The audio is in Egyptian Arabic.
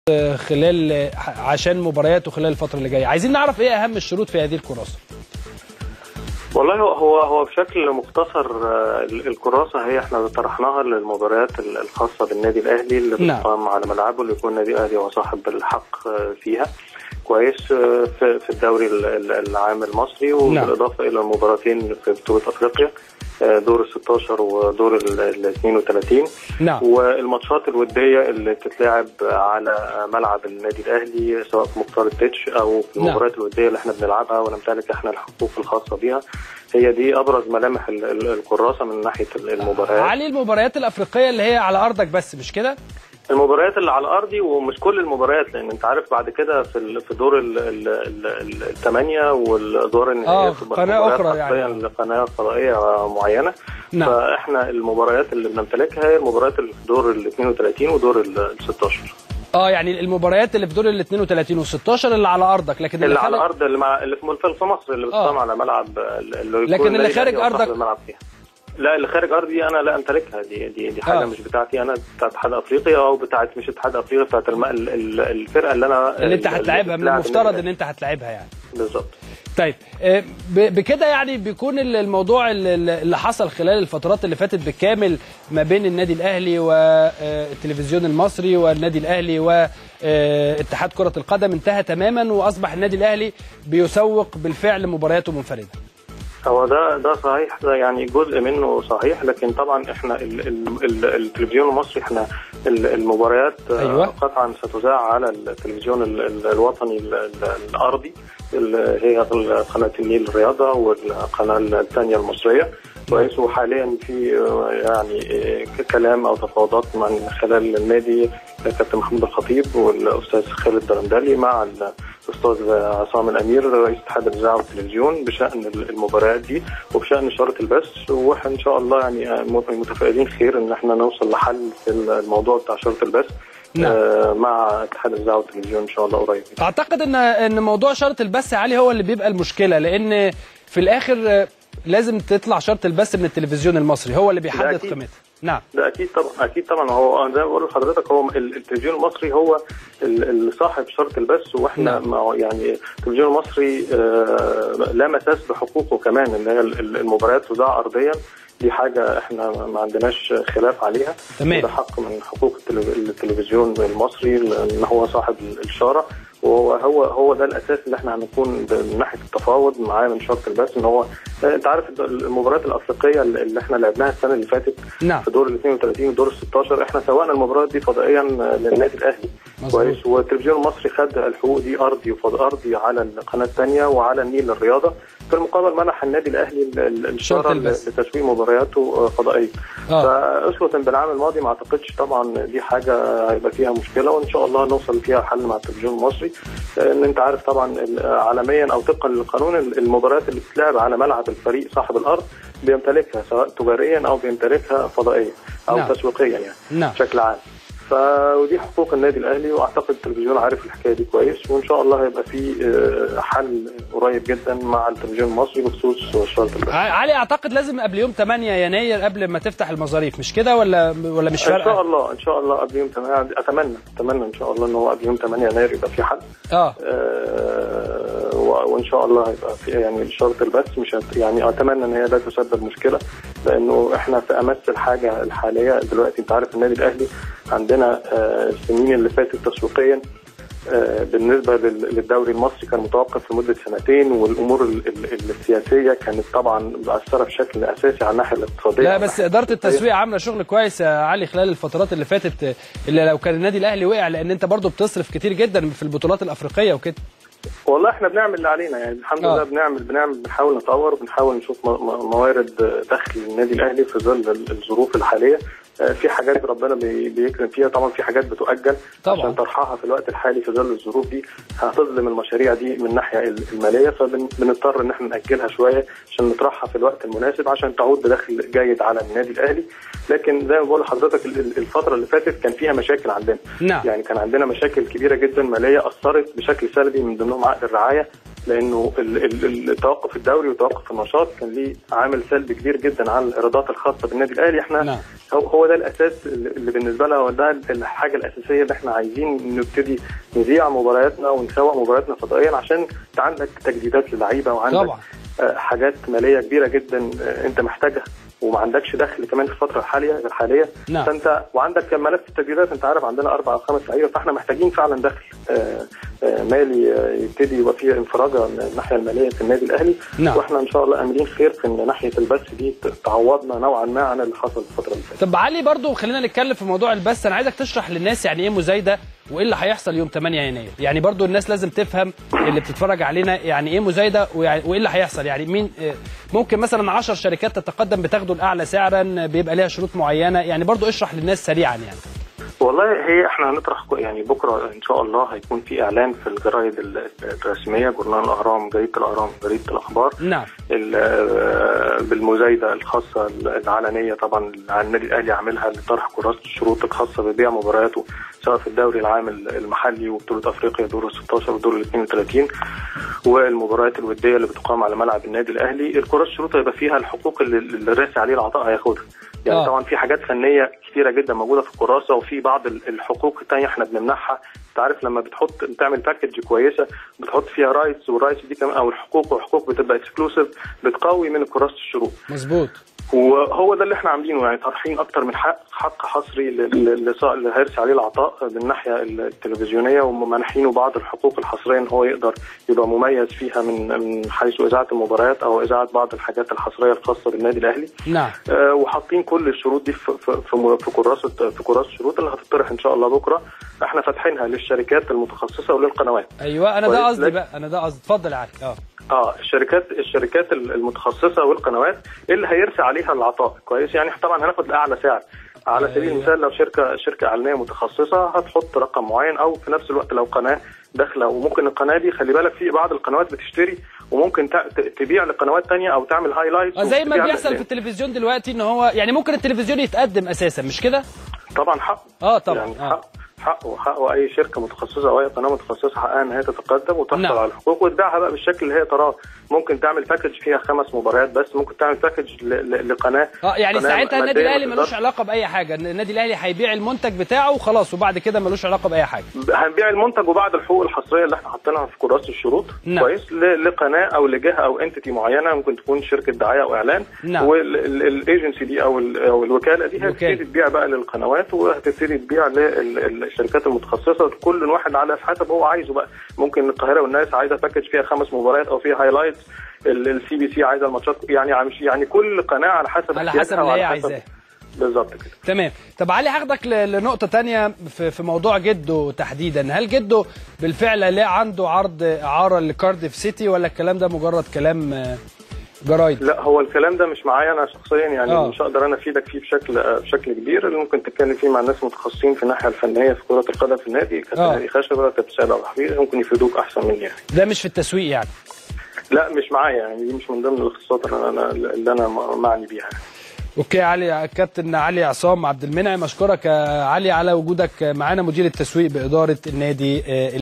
خلال عشان مبارياته خلال الفتره اللي جايه عايزين نعرف ايه اهم الشروط في هذه الكراسه والله هو هو هو بشكل مختصر آه، الكراسه هي احنا طرحناها للمباريات الخاصه بالنادي الاهلي اللي نعم. بتقام على ملعبه اللي يكون النادي الاهلي هو صاحب الحق آه، فيها كويس آه، في في الدوري ال- ال- العام المصري وبالاضافه الى المباراتين في بطوله افريقيا آه، دور ال 16 ودور ال ال 32 نعم والماتشات الوديه اللي بتتلعب على ملعب النادي الاهلي سواء في مختار التتش او في نعم. المباريات الوديه اللي احنا بنلعبها ونمتلك احنا الحقوق الخاصه بيها هي دي ابرز ملامح ال- ال- الكراسه من ناحيه ال- المباريات علي المباريات الافريقيه اللي هي على ارضك بس مش كده المباريات اللي على ارضي ومش كل المباريات لان انت عارف بعد كده في ال- في دور ال- ال- ال- الثمانيه والدور النهائيه آه، بتبقى قناة مباريات أخرى يعني. حصرياً لقناه فضائيه معينه نعم. فاحنا المباريات اللي بنمتلكها هي المباريات اللي في دور ال 32 ودور ال 16 اه يعني المباريات اللي في دور ال 32 وال16 اللي على ارضك لكن اللي على خارج- الارض اللي مع اللي في في مصر اللي بتقام على ملعب اللي يكون لكن اللي النادي خارج الأهلي هو صاحب أرضك- الملعب فيها لا اللي خارج ارضي انا لا امتلكها دي دي دي حاجه آه. آه. مش بتاعتي انا بتاعت اتحاد افريقيا او بتاعت مش اتحاد افريقيا بتاعت الم... ال- ال- الفرقه اللي انا اللي انت هتلعبها من بتلعب المفترض النادي ان انت هتلعبها يعني بالظبط طيب آه، ب- بكده يعني بيكون ال- الموضوع ال- ال- اللي حصل خلال الفترات اللي فاتت بالكامل ما بين النادي الاهلي والتلفزيون المصري والنادي الاهلي واتحاد كرة القدم انتهى تماما واصبح النادي الاهلي بيسوق بالفعل مبارياته منفرده هو ده ده صحيح ده يعني جزء منه صحيح لكن طبعا احنا ال ال ال التلفزيون المصري احنا ال- المباريات آه، أيوة. قطعا ستذاع على التلفزيون ال ال الوطني ال ال الارضي اللي هي قناه النيل الرياضه والقناه الثانيه المصريه كويس وحاليا في آه، يعني آه، كلام او تفاوضات من خلال النادي كابتن محمود الخطيب والاستاذ خالد درندلي مع الاستاذ عصام الامير رئيس اتحاد الاذاعه والتلفزيون بشان المباريات دي وبشان اشاره البث واحنا ان شاء الله يعني متفائلين خير ان احنا نوصل لحل في الموضوع بتاع اشاره البث نعم. آه، مع اتحاد الاذاعه والتلفزيون ان شاء الله قريب اعتقد ان ان موضوع شرط البث علي هو اللي بيبقى المشكله لان في الاخر آه، لازم تطلع شرط البث من التلفزيون المصري هو اللي بيحدد أكيد. قيمتها نعم ده اكيد طبعا اكيد طبعا هو زي ما بقول لحضرتك هو ال- التلفزيون المصري هو ال- اللي صاحب شرط البث واحنا نعم. مع يعني التلفزيون المصري آه، لا مساس بحقوقه كمان ان هي ال- ال- المباريات تذاع ارضيا دي حاجه احنا ما عندناش خلاف عليها تمام. وده حق من حقوق التلف- التلفزيون المصري ان هو صاحب الاشاره وهو هو هو ده الاساس اللي احنا هنكون من ناحيه التفاوض معاه من شرط البث ان هو انت عارف المباريات الافريقيه اللي احنا لعبناها السنه اللي فاتت نعم في دور ال 32 ودور ال 16 احنا سوقنا المباريات دي فضائيا للنادي الاهلي مظبوط. كويس والتلفزيون المصري خد الحقوق دي ارضي وفض ارضي على القناه الثانيه وعلى النيل الرياضه في المقابل منح النادي الاهلي ال- ال- شرط الشاره البث. لتسويق مبارياته فضائيه آه. فاسوه بالعام الماضي ما اعتقدش طبعا دي حاجه هيبقى فيها مشكله وان شاء الله نوصل فيها حل مع التلفزيون المصري لان انت عارف طبعا ال- عالميا او طبقا للقانون ال- المباريات اللي بتتلعب على ملعب الفريق صاحب الارض بيمتلكها سواء تجاريا او بيمتلكها فضائيا او نعم. تسويقيا يعني نعم. بشكل عام ف ودي حقوق النادي الاهلي واعتقد التلفزيون عارف الحكايه دي كويس وان شاء الله هيبقى في آه، حل قريب جدا مع التلفزيون المصري بخصوص شرط البث ع- علي اعتقد لازم قبل يوم 8 يناير قبل ما تفتح المظاريف مش كده ولا ولا مش ان شاء فارقه الله ان شاء الله قبل يوم 8 اتمنى اتمنى ان شاء الله ان هو قبل يوم 8 يناير يبقى في حل اه آه، و- وان شاء الله هيبقى في يعني شرط البث مش هت- يعني اتمنى ان هي لا تسبب مشكله لانه احنا في امس الحاجه الحاليه دلوقتي انت عارف النادي الاهلي عندنا آه، السنين اللي فاتت تسويقيا آه، بالنسبه لل- للدوري المصري كان متوقف لمده سنتين والامور ال- ال- السياسيه كانت طبعا مؤثره بشكل اساسي على الناحيه الاقتصاديه لا على بس الناحية اداره الاقتصادية. التسويق عامله شغل كويس يا علي خلال الفترات اللي فاتت اللي لو كان النادي الاهلي وقع لان انت برضو بتصرف كتير جدا في البطولات الافريقيه وكده والله احنا بنعمل اللي علينا يعني الحمد آه. لله بنعمل بنعمل بنحاول نطور بنحاول نشوف م- م- موارد دخل النادي الاهلي في ظل ال- الظروف الحاليه آه، في حاجات ربنا بي- بيكرم فيها طبعا في حاجات بتؤجل طبعا. عشان طرحها في الوقت الحالي في ظل الظروف دي هتظلم المشاريع دي من الناحيه ال- الماليه فبنضطر ان احنا ناجلها شويه عشان نطرحها في الوقت المناسب عشان تعود بدخل جيد على النادي الاهلي لكن زي ما بقول لحضرتك ال- ال- الفتره اللي فاتت كان فيها مشاكل عندنا نعم. يعني كان عندنا مشاكل كبيره جدا ماليه اثرت بشكل سلبي من ضمنهم عقد الرعايه لانه ال- ال- التوقف الدوري وتوقف النشاط كان ليه عامل سلبي كبير جدا على الايرادات الخاصه بالنادي الاهلي احنا نعم. هو هو ده الاساس اللي بالنسبه لنا هو ده الحاجه الاساسيه اللي احنا عايزين نبتدي نذيع مبارياتنا ونسوق مبارياتنا فضائيا عشان انت عندك تجديدات للعيبه وعندك طبعا. آه، حاجات ماليه كبيره جدا آه، انت محتاجها وما عندكش دخل كمان في الفتره الحاليه الحاليه نعم. فانت وعندك ملف التجديدات انت عارف عندنا اربع او خمس لعيبه فاحنا محتاجين فعلا دخل آه، آه، مالي آه، يبتدي يبقى فيه انفراجه من الناحيه الماليه في النادي الاهلي نعم. واحنا ان شاء الله املين خير في ان ناحيه البث دي تعوضنا نوعا ما عن اللي حصل الفتره اللي فاتت طب علي برضو خلينا نتكلم في موضوع البث انا عايزك تشرح للناس يعني ايه مزايده وايه اللي هيحصل يوم 8 يناير يعني برضو الناس لازم تفهم اللي بتتفرج علينا يعني ايه مزايده ويعني- وايه اللي هيحصل يعني مين آه، ممكن مثلا 10 شركات تتقدم بتاخدوا الاعلى سعرا بيبقى ليها شروط معينه يعني برضو اشرح للناس سريعا يعني والله هي احنا هنطرح كو- يعني بكره ان شاء الله هيكون في اعلان في الجرايد ال- الرسميه جورنال الاهرام جريده الاهرام جريده الاخبار نعم ال- آه، بالمزايده الخاصه العلنيه طبعا اللي النادي الاهلي عاملها لطرح كراسه الشروط الخاصه ببيع مبارياته سواء في الدوري العام المحلي وبطوله افريقيا دور ال 16 ودور ال 32 والمباريات الوديه اللي بتقام على ملعب النادي الاهلي الكراسه الشروط هيبقى فيها الحقوق اللي اللي الرئيس عليه العطاء هياخدها يعني آه. آه. طبعا في حاجات فنيه كتيره جدا موجوده في الكراسه وفي بعض ال- الحقوق الثانيه احنا بنمنحها انت عارف لما بتحط بتعمل باكج كويسه بتحط فيها رايتس والرايتس دي كمان او الحقوق وحقوق بتبقى اكسكلوسيف بتقوي من كراسه الشروط مظبوط وهو ده اللي احنا عاملينه يعني طرحين اكتر من حق حق حصري ل- ل- لص- اللي هيرسي عليه العطاء من الناحيه التلفزيونيه ومنحينه بعض الحقوق الحصريه ان هو يقدر يبقى مميز فيها من من حيث اذاعه المباريات او اذاعه بعض الحاجات الحصريه الخاصه بالنادي الاهلي نعم آه، وحاطين كل الشروط دي في في في في كراسه في كراسه الشروط اللي هتطرح ان شاء الله بكره احنا فاتحينها للشركات المتخصصه وللقنوات ايوه انا ده كويس. قصدي لكن- بقى انا ده قصدي اتفضل يا علي اه اه الشركات الشركات المتخصصه والقنوات اللي هيرسى عليها العطاء كويس يعني طبعا هناخد اعلى سعر على سبيل أيوة. المثال لو شركه شركه اعلانيه متخصصه هتحط رقم معين او في نفس الوقت لو قناه داخله وممكن القناه دي خلي بالك في بعض القنوات بتشتري وممكن تع- ت- تبيع لقنوات تانية او تعمل هايلايت آه، زي ما بيحصل في التلفزيون دلوقتي ان هو يعني ممكن التلفزيون يتقدم اساسا مش كده طبعا حق اه طبعا يعني آه. حق حقه حقه اي شركه متخصصه او اي قناه متخصصه حقها ان هي تتقدم وتحصل نعم. على الحقوق وتبيعها بقى بالشكل اللي هي تراه ممكن تعمل باكج فيها خمس مباريات بس ممكن تعمل باكج ل- ل- لقناه اه يعني قناة ساعتها النادي مادية الاهلي ما ملوش تقدرش- علاقه باي حاجه النادي الاهلي هيبيع المنتج بتاعه وخلاص وبعد كده ملوش علاقه باي حاجه هنبيع المنتج وبعد الحقوق الحصريه اللي احنا حاطينها في كراسه الشروط نعم. كويس ل- لقناه او لجهه او انتيتي معينه ممكن تكون شركه دعايه او اعلان نعم. والايجنسي دي او ال- او الوكاله دي الوكالة. هتبتدي تبيع بقى للقنوات وهتبتدي تبيع للشركات المتخصصه كل واحد على حسب هو عايزه بقى ممكن القاهره والناس عايزه باكج فيها خمس مباريات او فيها هايلايتس السي بي سي عايزه الماتشات يعني مش يعني كل قناه على حسب على احتياجها حسب اللي هي وعلى حسب- عايزاه بالظبط كده تمام طب علي هاخدك ل- لنقطه تانية في في موضوع جده تحديدا هل جده بالفعل لا عنده عرض اعاره لكارديف سيتي ولا الكلام ده مجرد كلام آه، جرايد لا هو الكلام ده مش معايا انا شخصيا يعني آه. مش هقدر انا افيدك فيه بشكل بشكل كبير اللي ممكن تتكلم فيه مع ناس متخصصين في الناحيه الفنيه في كره القدم في النادي آه. كابتن هادي خشبه كابتن سيد ابو حفيظ ممكن يفيدوك احسن مني يعني ده مش في التسويق يعني لا مش معايا يعني دي مش من ضمن الاختصاصات اللي انا اللي انا معني بيها اوكي علي كابتن علي عصام عبد المنعم اشكرك يا علي على وجودك معانا مدير التسويق باداره النادي آه،